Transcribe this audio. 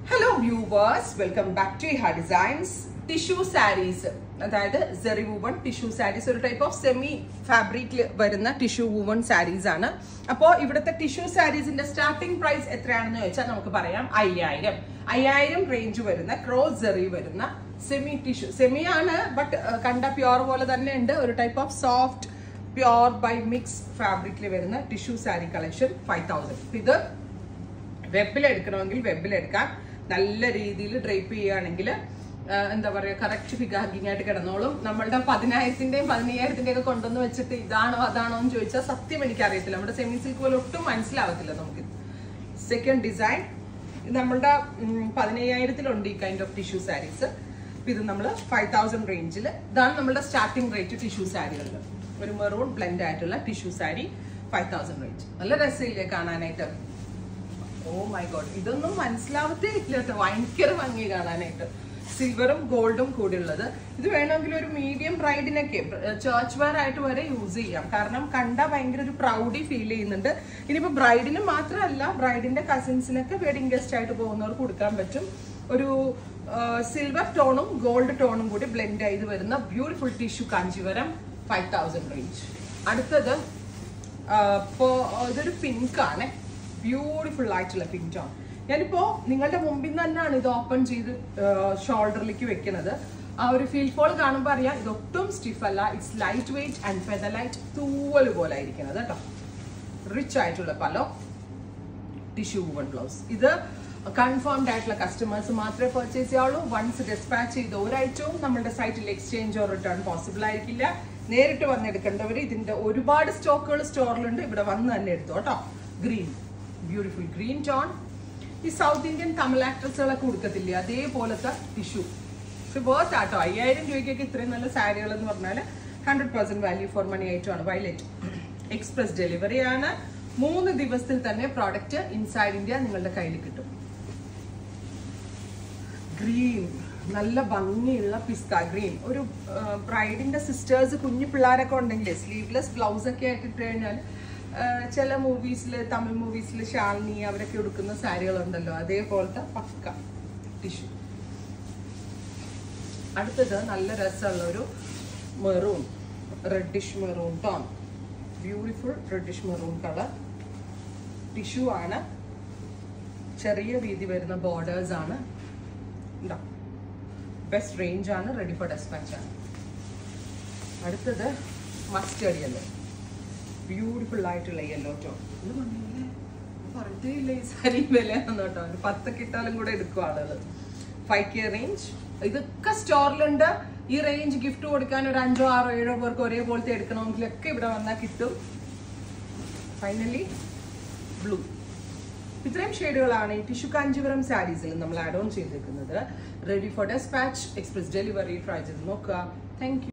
Hello viewers welcome back to ഹാ designs tissue saris അതായത് സെറി വൂവൺ ടിഷ്യൂ സാരീസ് ഒരു ടൈപ്പ് ഓഫ് സെമി ഫാബ്രിക്കിൽ വരുന്ന ടിഷ്യൂ വൂവൺ സാരീസ് ആണ് അപ്പോൾ ഇവിടുത്തെ ടിഷ്യൂ സാരീസിന്റെ സ്റ്റാർട്ടിംഗ് പ്രൈസ് എത്രയാണെന്ന് ചോദിച്ചാൽ നമുക്ക് പറയാം അയ്യായിരം അയ്യായിരം റേഞ്ച് വരുന്ന ക്രോസ് സെറി വരുന്ന സെമി ടിഷ്യൂ സെമി ആണ് ബട്ട് കണ്ട പ്യോർ പോലെ തന്നെ ഉണ്ട് ഒരു type of soft pure by mix ഫാബ്രിക്കിൽ വരുന്ന tissue sari collection five thousand ഇത് വെബിൽ എടുക്കണമെങ്കിൽ വെബിൽ എടുക്കാം നല്ല രീതിയിൽ ഡ്രൈപ്പ് ചെയ്യുകയാണെങ്കിൽ എന്താ പറയുക കറക്റ്റ് ഫിഗാർഗിങ് ആയിട്ട് കിടന്നോളും നമ്മളുടെ പതിനായിരത്തിന്റെയും പതിനയ്യായിരത്തിന്റെയും ഒക്കെ കൊണ്ടുവന്ന് വെച്ചിട്ട് ഇതാണോ അതാണോ എന്ന് ചോദിച്ചാൽ സത്യം എനിക്ക് അറിയത്തില്ല നമ്മുടെ സെമി സിൽക്ക് പോലെ ഒട്ടും മനസ്സിലാവത്തില്ല നമുക്ക് സെക്കൻഡ് ഡിസൈൻ നമ്മളുടെ പതിനയ്യായിരത്തിലുണ്ട് ഈ കൈൻഡ് ഓഫ് ടിഷ്യൂ സാരീസ് ഇത് നമ്മൾ ഫൈവ് തൗസൻഡ് റേഞ്ചിൽ ഇതാണ് നമ്മുടെ സ്റ്റാർട്ടിംഗ് റേറ്റ് ടിഷ്യൂ സാരികളിൽ ഒരു മെറൂൺ ബ്ലെൻഡ് ആയിട്ടുള്ള tissue sari five thousand range നല്ല രസമില്ലേ കാണാനായിട്ട് ഓ മൈ ഗോഡ് ഇതൊന്നും മനസ്സിലാവത്തേ ഇല്ല കേട്ടോ ഭയങ്കര ഭംഗി കാണാനായിട്ട് സിൽവറും ഗോൾഡും കൂടി ഉള്ളത് ഇത് വേണമെങ്കിൽ ഒരു മീഡിയം ബ്രൈഡിനൊക്കെ ചേർച്ച് വെയർ ആയിട്ട് വരെ യൂസ് ചെയ്യാം കാരണം കണ്ട ഭയങ്കര ഒരു പ്രൗഡി ഫീൽ ചെയ്യുന്നുണ്ട് ഇനിയിപ്പോ ബ്രൈഡിന് മാത്രമല്ല ബ്രൈഡിന്റെ കസിൻസിനൊക്കെ വെഡിങ് ഗസ്റ്റ് ആയിട്ട് പോകുന്നവർക്ക് കൊടുക്കാൻ പറ്റും ഒരു സിൽവർ ടോണും ഗോൾഡ് ടോണും കൂടി ബ്ലെൻഡ് ചെയ്ത് വരുന്ന beautiful tissue Kanchivaram five thousand range അടുത്തത് ഇപ്പോൾ ഇതൊരു പിങ്ക് ആണ് ബ്യൂട്ടിഫുൾ ആയിട്ടുള്ള പിങ്ക് ടോൺ ഞാനിപ്പോ നിങ്ങളുടെ മുമ്പിൽ നിന്ന് തന്നെയാണ് ഇത് ഓപ്പൺ ചെയ്ത് ഷോൾഡറിലേക്ക് വെക്കുന്നത് ആ ഒരു ഫീൽ ഫോൾ കാണുമ്പോൾ അറിയാം ഇതൊട്ടും സ്റ്റിഫ് അല്ല it's lightweight and feather light തൂവൽ പോലെ ആയിരിക്കുന്നത് കേട്ടോ റിച്ച് ആയിട്ടുള്ള പലോ ടിഷ്യൂ വൺ ബ്ലൗസ് ഇത് കൺഫേംഡ് ആയിട്ടുള്ള കസ്റ്റമേഴ്സ് മാത്രമേ പർച്ചേസ് ചെയ്യാവുള്ളൂ വൺസ് ഡിസ്പാച്ച് ചെയ്ത ഒരാഴ്ചവും നമ്മുടെ സൈറ്റിൽ എക്സ്ചേഞ്ച് ഓർ റിട്ടേൺ പോസിബിൾ ആയിരിക്കില്ല നേരിട്ട് വന്നെടുക്കേണ്ടവർ ഇതിന്റെ ഒരുപാട് സ്റ്റോക്കുകൾ സ്റ്റോറിലുണ്ട് ഇവിടെ വന്ന് തന്നെ എടുത്തു കേട്ടോ ഗ്രീൻ ബ്യൂട്ടിഫുൾ ഗ്രീൻ ടോൺ ഈ സൗത്ത് ഇന്ത്യൻ തമിഴ് ആക്ട്രസുകളൊക്കെ കൊടുക്കത്തില്ലേ അതേപോലത്തെ ടിഷ്യൂ പക്ഷെ വേർത്ത് ആട്ടോ അയ്യായിരം രൂപയ്ക്കൊക്കെ ഇത്രയും നല്ല സാരികൾ എന്ന് പറഞ്ഞാൽ hundred percent value for money ആയിട്ടുമാണ് വയലറ്റ് എക്സ്പ്രസ് ഡെലിവറി ആണ് മൂന്ന് ദിവസത്തിൽ തന്നെ പ്രോഡക്റ്റ് ഇൻസൈഡ് ഇന്ത്യ നിങ്ങളുടെ കയ്യിൽ കിട്ടും ഗ്രീൻ നല്ല ഭംഗിയുള്ള പിസ്ത ഗ്രീൻ ഒരു ബ്രൈഡിന്റെ സിസ്റ്റേഴ്സ് കുഞ്ഞു പിള്ളേരൊക്കെ ഉണ്ടെങ്കിൽ സ്ലീവ്ലെസ് ബ്ലൗസ് ഒക്കെ ആയിട്ട് ഇട്ട് കഴിഞ്ഞാൽ ചില മൂവീസിൽ തമിഴ് മൂവീസിൽ ശാലിനി അവരൊക്കെ എടുക്കുന്ന സാരികളുണ്ടല്ലോ അതേപോലത്തെ പക്ക ടിഷ്യൂ അടുത്തത് നല്ല രസമുള്ള ഒരു maroon reddish maroon tone beautiful reddish maroon colour tissue ആണ് ചെറിയ രീതി വരുന്ന ബോർഡേഴ്സ് ആണ് ഉണ്ടോ ബെസ്റ്റ് റേഞ്ച് ആണ് റെഡി ഫോർ ഡെസ്പാച്ച് ആണ് അടുത്തത് മസ്റ്റേർഡ് യെല്ലോ ബ്യൂട്ടിഫുൾ ആയിട്ടുള്ള യെല്ലോ ടോൺ ഇത് കണ്ടില്ലേ? പറഞ്ഞേ ഇല്ല ഈ സാരി വിലയാണെന്ന് കേട്ടോ ഒരു പത്തൊക്കെ ഇട്ടാലും കൂടെ എടുക്കും ആളുകൾ ഫൈവ് കെ റേഞ്ച് ഇതൊക്കെ സ്റ്റോറിലുണ്ട് ഈ റേഞ്ച് ഗിഫ്റ്റ് കൊടുക്കാൻ ഒരു അഞ്ചോ ആറോ ഏഴോ പേർക്ക് ഒരേപോലത്തെ എടുക്കണമെങ്കിലൊക്കെ ഇവിടെ വന്നാൽ കിട്ടും ഫൈനലി ബ്ലൂ ഇത്രയും ഷെയ്ഡുകളാണ് ഈ ടിഷ്യൂ കാഞ്ചീപുരം സാരീസിൽ നമ്മൾ ആഡ് ഓൺ ചെയ്തിരിക്കുന്നത് ready for despatch express delivery try ചെയ്ത് നോക്കുക താങ്ക്